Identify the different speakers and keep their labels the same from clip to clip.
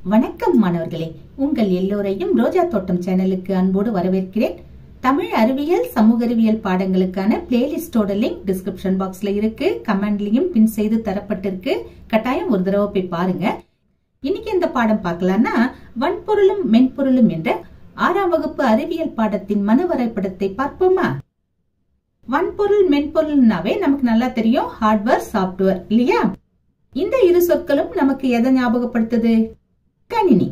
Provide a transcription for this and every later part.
Speaker 1: வணக்கம் மாணவர்களே உங்கள் எல்லோரையும் ரோஜா தோட்டம் சேனலுக்கு அன்போடு வரவேற்கிறேன் தமிழ் அறிவியல் சமூக அறிவியல் பாடங்களுக்கான பிளேலிஸ்டோட லிங்க் டிஸ்கிரிப்ஷன் பாக்ஸ்ல இருக்கு கமெண்ட்லயும் பின் செய்து தரப்பட்டிருக்கு கட்டாயம் ஒரு தடவை போய் பாருங்க இன்னைக்கு இந்த பாடம் பார்க்கலாம்னா வன்பொருளும் மென்பொருளும் என்ற ஆறாம் வகுப்பு அறிவியல் பாடத்தின் மன வரைபடத்தை பார்ப்போமா வன்பொருள் மென்பொருள்னாவே நமக்கு நல்லா தெரியும் ஹார்ட்வேர் சாஃப்ட்வேர் இல்லையா இந்த இரு சொற்களும் நமக்கு எதை ஞாபகப்படுத்துது கணினி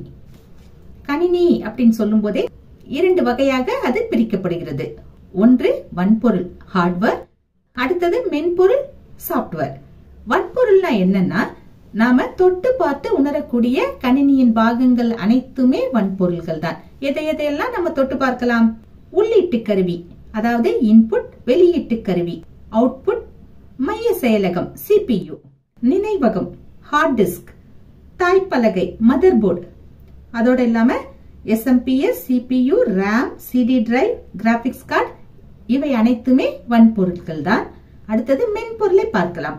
Speaker 1: கணினி அப்படின்னு சொல்லும் போதே இரண்டு வகையாக அது பிரிக்கப்படுகிறது ஒன்று வன்பொருள் ஹார்ட்வேர் அடுத்தது மென்பொருள் சாஃப்ட்வேர் வன்பொருள்னா என்னன்னா நாம தொட்டு பார்த்து உணரக்கூடிய கணினியின் பாகங்கள் அனைத்துமே வன்பொருள்கள் தான் எதை எதையெல்லாம் நம்ம தொட்டு பார்க்கலாம் உள்ளீட்டு கருவி அதாவது இன்புட் வெளியீட்டு கருவி அவுட்புட் மைய செயலகம் சிபியு நினைவகம் ஹார்ட் டிஸ்க் தாய்ப்பலகை மதர் போர்டு அதோட இல்லாம SMPS CPU RAM CD drive graphics card இவை அனைத்துமே வன்பொருட்கள் தான் அடுத்தது மென்பொருளை பார்க்கலாம்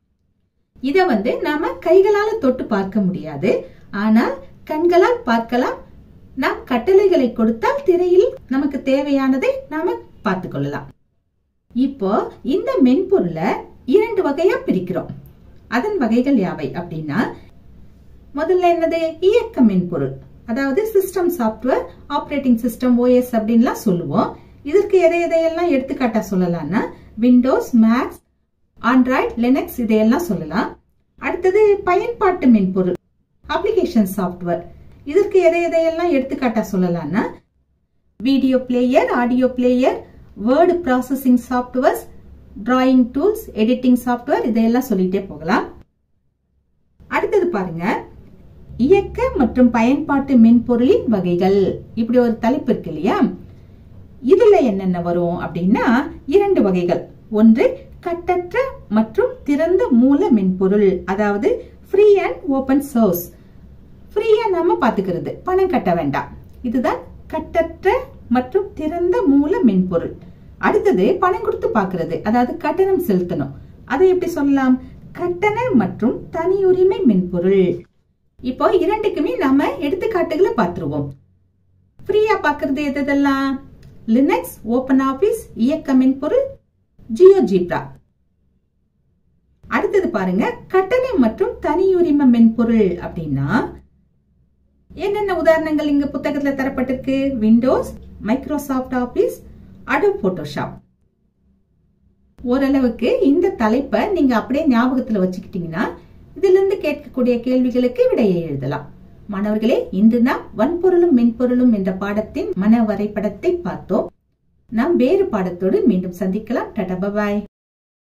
Speaker 1: இத வந்து நாம கைகளால தொட்டு பார்க்க முடியாது ஆனால் கண்களால் பார்க்கலாம் நாம் கட்டளைகளை கொடுத்தால் திரையில் நமக்கு தேவையானதை நாம பார்த்து கொள்ளலாம் இப்போ இந்த மென்பொருளை இரண்டு வகையா பிரிக்கிறோம் அதன் வகைகள் யாவை அப்படின்னா முதல்ல என்னது இயக்க மென்பொருள் அதாவது system software operating system OS அப்படின்லாம் சொல்லுவோம் இதற்கு எதை எதையெல்லாம் எடுத்துக்காட்டா சொல்லலாம்னா விண்டோஸ் மேக்ஸ் ஆண்ட்ராய்ட் லினக்ஸ் இதையெல்லாம் சொல்லலாம் அடுத்தது பயன்பாட்டு மென்பொருள் அப்ளிகேஷன் சாஃப்ட்வேர் இதற்கு எதை எதையெல்லாம் எடுத்துக்காட்டா சொல்லலாம்னா video player audio player word processing softwares drawing tools editing software இதையெல்லாம் சொல்லிட்டே போகலாம் அடுத்தது பாருங்க இயக்க மற்றும் பயன்பாட்டு மென்பொருளின் வகைகள் இப்படி ஒரு தலைப்பு இருக்கு இல்லையா இதுல என்னென்ன வரும் அப்படின்னா இரண்டு வகைகள் ஒன்று கட்டற்ற மற்றும் திறந்த மூல மென்பொருள் அதாவது ஃப்ரீ அண்ட் ஓபன் சோர்ஸ் ஃப்ரீயா நாம பாத்துக்கிறது பணம் கட்ட வேண்டாம் இதுதான் கட்டற்ற மற்றும் திறந்த மூல மென்பொருள் அடுத்தது பணம் கொடுத்து பாக்குறது அதாவது கட்டணம் செலுத்தணும் அதை எப்படி சொல்லலாம் கட்டண மற்றும் தனியுரிமை மென்பொருள் இப்போ இரண்டுக்குமே நாம எடுத்துக்காட்டுகளை பார்த்துருவோம் ஃப்ரீயா பாக்குறது எதெல்லாம் லினக்ஸ் ஓபன் ஆபீஸ் இயக்க மென்பொருள் ஜியோ ஜீப்ரா அடுத்தது பாருங்க கட்டணம் மற்றும் தனியுரிமை மென்பொருள் அப்படின்னா என்னென்ன உதாரணங்கள் இங்க புத்தகத்துல தரப்பட்டிருக்கு Windows Microsoft Office Adobe Photoshop ஓரளவுக்கு இந்த தலைப்பை நீங்க அப்படியே ஞாபகத்துல வச்சுக்கிட்டீங்கன்னா இதுல இருந்து கேட்கக்கூடிய கேள்விகளுக்கு விடையை எழுதலாம் மாணவர்களே இன்று நாம் வன்பொருளும் மென்பொருளும் என்ற பாடத்தின் மன வரைபடத்தை பார்த்தோம் நாம் வேறு பாடத்தோடு மீண்டும் சந்திக்கலாம் டடா பாய்